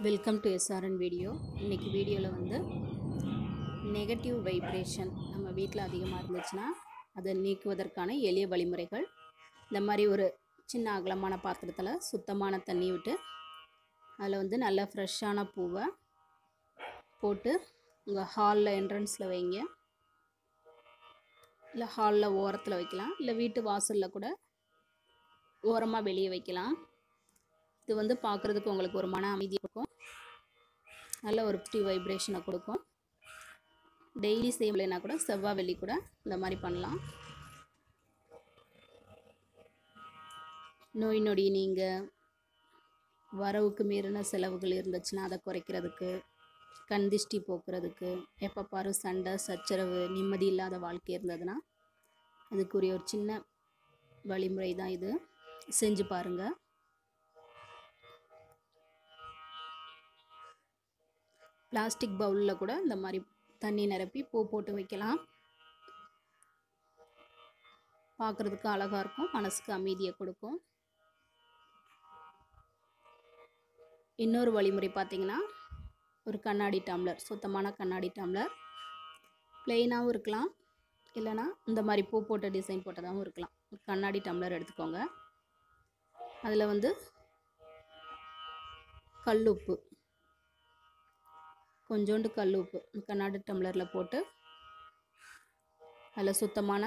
welcome to SRN video இன்றைக்கி வீடியோவில் வந்து நெகட்டிவ் வைப்ரேஷன் நம்ம வீட்டில் அதிகமாக இருந்துச்சுன்னா அதை நீக்குவதற்கான எளிய வழிமுறைகள் இந்த மாதிரி ஒரு சின்ன அகலமான பாத்திரத்தில் சுத்தமான தண்ணி விட்டு அதில் வந்து நல்ல ஃப்ரெஷ்ஷான பூவை போட்டு உங்கள் ஹாலில் என்ட்ரன்ஸில் வைங்க இல்லை ஹாலில் ஓரத்தில் வைக்கலாம் இல்லை வீட்டு வாசலில் கூட ஓரமாக வெளியே வைக்கலாம் இது வந்து பார்க்குறதுக்கு உங்களுக்கு ஒரு மன அமைதி கொடுக்கும் நல்ல ஒரு ஃபிஃப்டி வைப்ரேஷனை கொடுக்கும் டெய்லி செய்யலைன்னா கூட செவ்வாய் வெள்ளி கூட இந்த மாதிரி பண்ணலாம் நோய் நொடி நீங்கள் வரவுக்கு மீறின செலவுகள் இருந்துச்சுன்னா அதை குறைக்கிறதுக்கு கண் திஷ்டி போக்குறதுக்கு எப்போ பாரு சண்டை சச்சரவு நிம்மதி இல்லாத வாழ்க்கை இருந்ததுன்னா அதுக்குரிய ஒரு சின்ன வழிமுறை தான் இது செஞ்சு பாருங்கள் பிளாஸ்டிக் பவுலில் கூட இந்த மாதிரி தண்ணி நிரப்பி பூ போட்டு வைக்கலாம் பார்க்குறதுக்கு அழகாக இருக்கும் மனசுக்கு அமைதியை கொடுக்கும் இன்னொரு வழிமுறை பார்த்தீங்கன்னா ஒரு கண்ணாடி டம்ளர் சுத்தமான கண்ணாடி டம்ளர் ப்ளெயினாகவும் இருக்கலாம் இல்லைனா இந்த மாதிரி பூ போட்ட டிசைன் போட்டதாகவும் இருக்கலாம் ஒரு கண்ணாடி டம்ளர் எடுத்துக்கோங்க அதில் வந்து கல்லுப்பு கொஞ்சோண்டு கல் உப்பு கண்ணாடி டம்ளரில் போட்டு அதில் சுத்தமான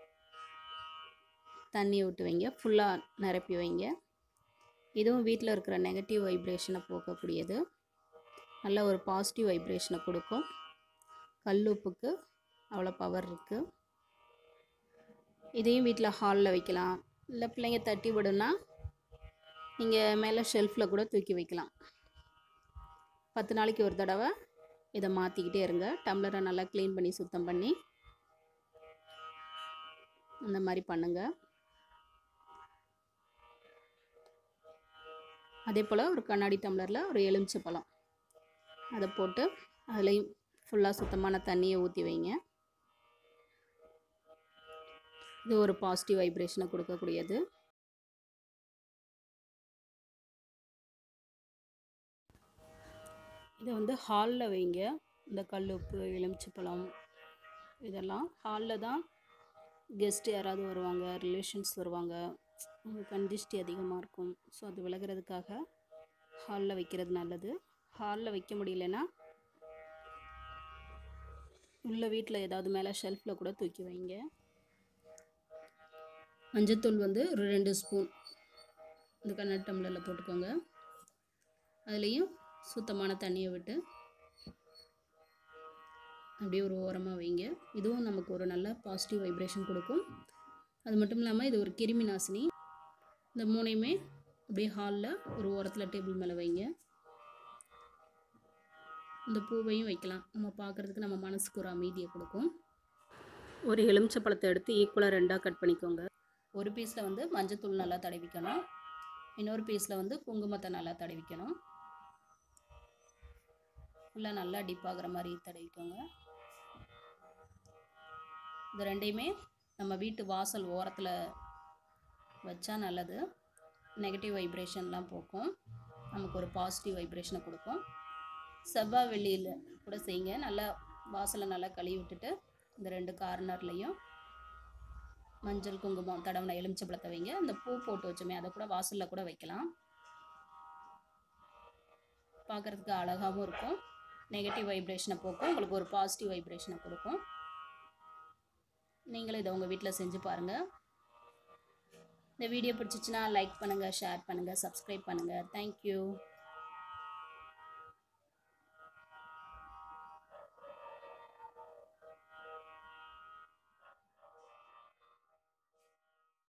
தண்ணி விட்டு வைங்க ஃபுல்லாக நிரப்பி வைங்க இதுவும் வீட்டில் இருக்கிற நெகட்டிவ் வைப்ரேஷனை போக்கக்கூடியது நல்ல ஒரு பாசிட்டிவ் வைப்ரேஷனை கொடுக்கும் கல் உப்புக்கு அவ்வளோ பவர் இருக்குது இதையும் வீட்டில் ஹாலில் வைக்கலாம் இல்லை பிள்ளைங்க தட்டி விடுனா நீங்கள் மேலே ஷெல்ஃபில் கூட தூக்கி வைக்கலாம் பத்து நாளைக்கு ஒரு தடவை இதை மாற்றிக்கிட்டே இருங்க டம்ளரை நல்லா க்ளீன் பண்ணி சுத்தம் பண்ணி இந்த மாதிரி பண்ணுங்கள் அதே போல் ஒரு கண்ணாடி டம்ளரில் ஒரு எலுமிச்சை பழம் அதை போட்டு அதுலேயும் ஃபுல்லாக சுத்தமான தண்ணியை ஊற்றி வைங்க இது ஒரு பாசிட்டிவ் வைப்ரேஷனை கொடுக்கக்கூடியது இதை வந்து ஹாலில் வைங்க இந்த கல் உப்பு எலுமிச்சப்பழம் இதெல்லாம் ஹாலில் தான் கெஸ்ட்டு யாராவது வருவாங்க ரிலேஷன்ஸ் வருவாங்க அவங்க கண்டிஷ்டி அதிகமாக இருக்கும் ஸோ அது விலகிறதுக்காக ஹாலில் வைக்கிறது நல்லது ஹாலில் வைக்க முடியலன்னா உள்ள வீட்டில் ஏதாவது மேலே ஷெல்ஃபில் கூட தூக்கி வைங்க மஞ்சத்தூள் வந்து ஒரு ரெண்டு ஸ்பூன் இந்த கண்ணாடி டம்ளரில் போட்டுக்கோங்க அதுலேயும் சுத்தமான தண்ணியை விட்டு அப்படியே ஒரு ஓரமாக வைங்க இதுவும் நமக்கு ஒரு நல்ல பாசிட்டிவ் வைப்ரேஷன் கொடுக்கும் அது மட்டும் இல்லாமல் இது ஒரு கிருமி நாசினி இந்த மூணையுமே அப்படியே ஹாலில் ஒரு ஓரத்தில் டேபிள் மேலே வைங்க இந்த பூவையும் வைக்கலாம் நம்ம பார்க்குறதுக்கு நம்ம மனசுக்கு ஒரு அமைதியை கொடுக்கும் ஒரு எலுமிச்சை பழத்தை எடுத்து ஈக்குவலாக ரெண்டாக கட் பண்ணிக்கோங்க ஒரு பீஸில் வந்து மஞ்சத்தூள் நல்லா தடவிக்கணும் இன்னொரு பீஸில் வந்து குங்குமத்தை நல்லா தடவிக்கணும் ஃபுல்லாக நல்லா டிப் ஆகிற மாதிரி தடவிக்கோங்க இது ரெண்டையுமே நம்ம வீட்டு வாசல் ஓரத்தில் வச்சா நல்லது நெகட்டிவ் வைப்ரேஷன்லாம் போக்கும் நமக்கு ஒரு பாசிட்டிவ் வைப்ரேஷனை கொடுக்கும் செவ்வாய் வெள்ளியில் கூட செய்யுங்க நல்லா வாசலை நல்லா கழுவி விட்டுட்டு இந்த ரெண்டு கார்னர்லேயும் மஞ்சள் குங்குமம் தடவின எலுமிச்சப்பழத்தை வைங்க அந்த பூ போட்டு வச்சோமே அதை கூட வாசலில் கூட வைக்கலாம் பார்க்குறதுக்கு அழகாகவும் இருக்கும் நெகட்டிவ் வைப்ரேஷனை போக்கும் உங்களுக்கு ஒரு பாசிட்டிவ் வைப்ரேஷனை கொடுக்கும் நீங்களும் இதை உங்கள் வீட்டில் செஞ்சு பாருங்கள் இந்த வீடியோ பிடிச்சிச்சின்னா லைக் பண்ணுங்கள் ஷேர் பண்ணுங்கள் சப்ஸ்கிரைப் பண்ணுங்கள் தேங்க்யூ